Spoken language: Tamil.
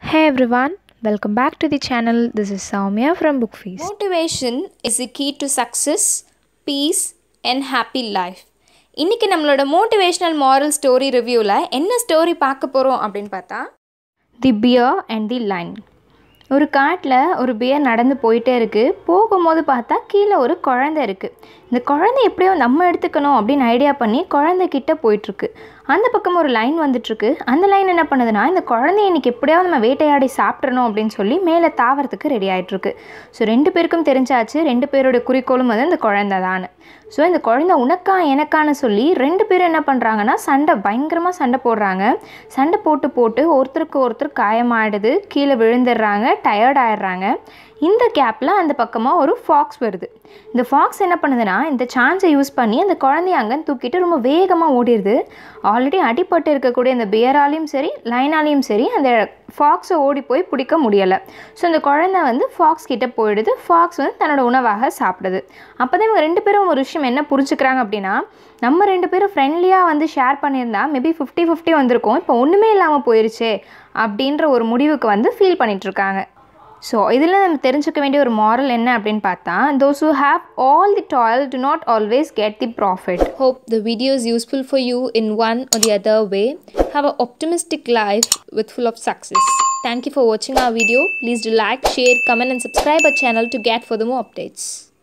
Hey everyone, welcome back to the channel. This is Soumya from Book Feast. Motivation is the key to success peace and happy life இன்றைக்கி நம்மளோட மோட்டிவேஷ்னல் மாரல் ஸ்டோரி ரிவ்யூவில் என்ன ஸ்டோரி பார்க்க போகிறோம் அப்படின்னு பார்த்தா the bear and the lion ஒரு காட்டில் ஒரு பியர் நடந்து போயிட்டே இருக்குது போகும்போது பார்த்தா கீழே ஒரு குழந்தை இருக்குது இந்த குழந்தை எப்படியோ நம்ம எடுத்துக்கணும் அப்படின்னு ஐடியா பண்ணி குழந்தை கிட்ட போயிட்டுருக்கு அந்த பக்கம் ஒரு லைன் வந்துட்டுருக்கு அந்த லைன் என்ன பண்ணுதுன்னா இந்த குழந்தைய இன்னைக்கு எப்படியாவது நம்ம வேட்டையாடி சாப்பிட்றணும் அப்படின்னு சொல்லி மேலே தாவறதுக்கு ரெடி ஆகிட்டுருக்கு ஸோ ரெண்டு பேருக்கும் தெரிஞ்சாச்சு ரெண்டு பேரோட குறிக்கோளும் வந்து இந்த குழந்தை தான் ஸோ இந்த குழந்தை உனக்கா எனக்கான்னு சொல்லி ரெண்டு பேரும் என்ன பண்ணுறாங்கன்னா சண்டை பயங்கரமாக சண்டை போடுறாங்க சண்டை போட்டு போட்டு ஒருத்தருக்கு ஒருத்தர் காயமாயிடுது கீழே விழுந்துடுறாங்க டயர்ட் ஆயிடுறாங்க இந்த கேப்பில் அந்த பக்கமாக ஒரு ஃபாக்ஸ் வருது இந்த ஃபாக்ஸ் என்ன பண்ணுதுன்னா இந்த சான்ஸை யூஸ் பண்ணி அந்த குழந்தைய அங்கே தூக்கிட்டு ரொம்ப வேகமாக ஓடிடுது ஆல்ரெடி அடிபட்டு இருக்கக்கூடிய இந்த பியராலையும் சரி லைனாலையும் சரி அந்த ஃபாக்ஸை ஓடி போய் பிடிக்க முடியலை ஸோ இந்த குழந்தை வந்து ஃபாக்ஸ் கிட்ட போயிடுது ஃபாக்ஸ் வந்து தன்னோட உணவாக சாப்பிடுது அப்போ தான் இவங்க ரெண்டு பேரும் ஒரு விஷயம் என்ன புரிஞ்சுக்கிறாங்க அப்படின்னா நம்ம ரெண்டு பேரும் ஃப்ரெண்ட்லியாக வந்து ஷேர் பண்ணியிருந்தா மேபி ஃபிஃப்டி ஃபிஃப்டி வந்திருக்கும் இப்போ ஒன்றுமே இல்லாமல் போயிருச்சே அப்படின்ற ஒரு முடிவுக்கு வந்து ஃபீல் பண்ணிகிட்ருக்காங்க ஸோ இதில் நம்ம தெரிஞ்சுக்க வேண்டிய ஒரு மாரல் என்ன அப்படின்னு பார்த்தா those who have all the toil do not always get the profit Hope the video is useful for you in one or the other way. Have an optimistic life with full of success. Thank you for watching our video. Please do like, share, comment and subscribe our channel to get further more updates.